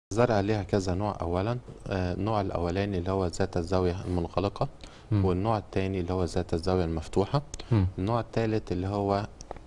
الزرع ليها كذا نوع اولا آه، النوع الاولاني اللي هو ذات الزاويه المنغلقه مم. والنوع الثاني اللي هو ذات الزاويه المفتوحه مم. النوع الثالث اللي هو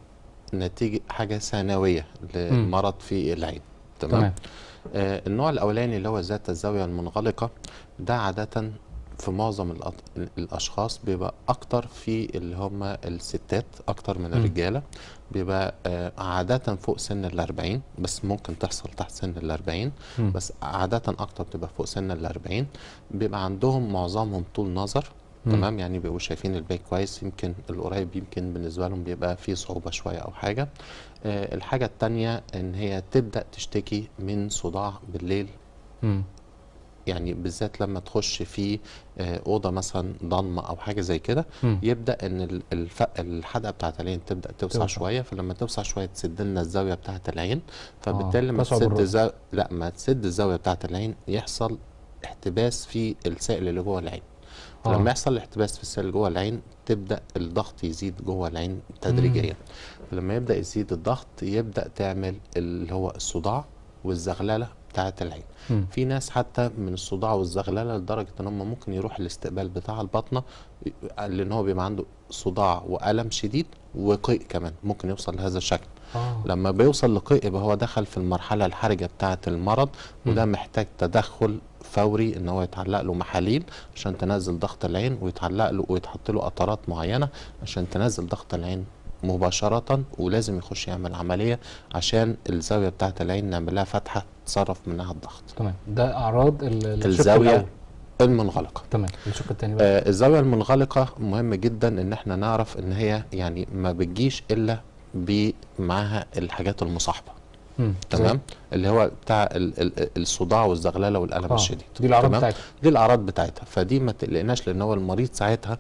نتيجه حاجه ثانويه لمرض في العين تمام تمام آه، النوع الاولاني اللي هو ذات الزاويه المنغلقه ده عاده في معظم الأط- الاشخاص بيبقى اكتر في اللي هم الستات اكتر من مم. الرجاله بيبقى آه، عاده فوق سن الأربعين بس ممكن تحصل تحت سن الأربعين مم. بس عادة أكتر بتبقى فوق سن الأربعين بيبقى عندهم معظمهم طول نظر مم. تمام يعني بيبقوا شايفين الباقي كويس يمكن القريب يمكن بالنسبة لهم بيبقى فيه صعوبة شوية أو حاجة آه الحاجة التانية إن هي تبدأ تشتكي من صداع بالليل مم. يعني بالذات لما تخش في آه أوضة مثلا ضلمة أو حاجة زي كده مم. يبدا ان ال- الف... الحدقه بتاعت العين تبدا توسع توسع. شويه فلما توسع شويه تسد لنا الزاويه بتاعت العين فبالتالي لما تصعب تسد الرؤية. زا... لا ما تسد الزاويه بتاعت العين يحصل احتباس في السائل اللي جوه العين آه. فلما يحصل احتباس في السائل اللي جوه العين تبدا الضغط يزيد جوه العين تدريجيا فلما يبدا يزيد الضغط يبدا تعمل اللي هو الصداع والزغلله بتاعت العين مم. في ناس حتى من الصداع والزغلله لدرجه ان هم ممكن يروح الاستقبال بتاع البطنه لان هو بيبقى عنده صداع والم شديد وقيء كمان ممكن يوصل لهذا الشكل آه. لما بيوصل لقيء يبقى هو دخل في المرحله الحرجه بتاعه المرض وده محتاج تدخل فوري ان هو يتعلق له محاليل عشان تنزل ضغط العين ويتعلق له ويتحط له قطرات معينه عشان تنزل ضغط العين مباشرة ولازم يخش يعمل عملية عشان الزاوية بتاعة العين نعمل لها فتحة تصرف منها الضغط تمام ده اعراض ال- الشق الزاوية الأول. المنغلقة تمام الشق الثاني بقى آه الزاوية المنغلقة مهم جدا ان احنا نعرف ان هي يعني ما بتجيش الا ب- معاها الحاجات المصاحبة مم. تمام اللي هو بتاع ال ال الصداع والزغلله والالم آه. الشديد دي الأعراض تمام؟ بتاعتها. دي الاعراض بتاعتها فدي ما تقلقناش لان هو المريض ساعتها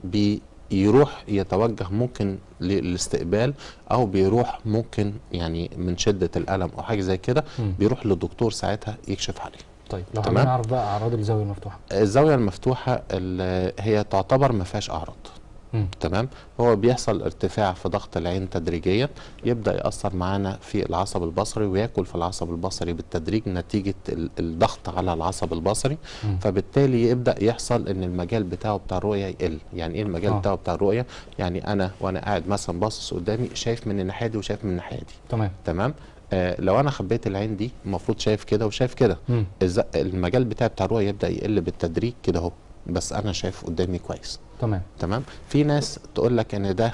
بيروح يتوجه ممكن للاستقبال او بيروح ممكن يعني من شده الالم او حاجه زي كده مم. بيروح للدكتور ساعتها يكشف عليه طيب لو تمام. حابين نعرف بقى اعراض الزاويه المفتوحه الزاويه المفتوحه ال- هي تعتبر ما فيهاش اعراض مم. تمام هو بيحصل ارتفاع في ضغط العين تدريجيا يبدا ياثر معانا في العصب البصري وياكل في العصب البصري بالتدريج نتيجه ال- الضغط على العصب البصري مم. فبالتالي يبدا يحصل ان المجال بتاعه بتاع الرؤيه يقل يعني ايه المجال آه. آه. بتاعه بتاع الرؤيه يعني انا وانا قاعد مثلا باصص قدامي شايف من الناحيه دي وشايف من الناحيه دي تمام تمام آه لو انا خبيت العين دي المفروض شايف كده وشايف كده مم. الز- المجال بتاعي بتاع الرؤيه يبدا يقل بالتدريج كده اهو بس انا شايف قدامي كويس تمام تمام في ناس تقول لك ان ده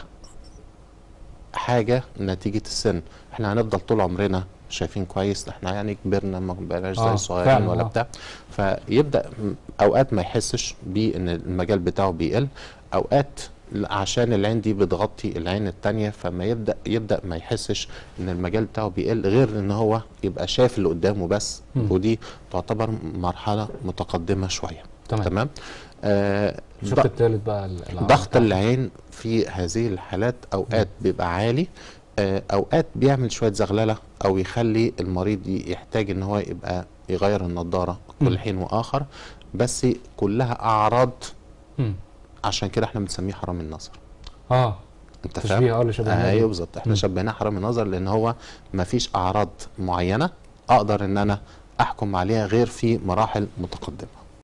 حاجه نتيجه السن احنا هنفضل طول عمرنا شايفين كويس احنا يعني كبرنا ما بقناش زي آه، الصغيرين فعلا، ولا آه. بتاع فيبدا م- اوقات ما يحسش بان المجال بتاعه بيقل اوقات ل- عشان العين دي بتغطي العين التانية فما يبدا يبدا ما يحسش ان المجال بتاعه بيقل غير ان هو يبقى شايف اللي قدامه بس مم. ودي تعتبر مرحله متقدمه شويه تمام. تمام آه الشق الثالث بقى ال- الأعراض ضغط بتاعته. العين في هذه الحالات اوقات بيبقى عالي آه، اوقات بيعمل شويه زغلله او يخلي المريض ي- يحتاج ان هو يبقى يغير النضاره مم. كل حين واخر بس كلها اعراض مم. عشان كده احنا بنسميه حرام النظر اه انت تشبيه فاهم اه اللي شبه ايوه بالظبط احنا مم. شبهناه حرام النظر لان هو ما فيش اعراض معينه اقدر ان انا احكم عليها غير في مراحل متقدمه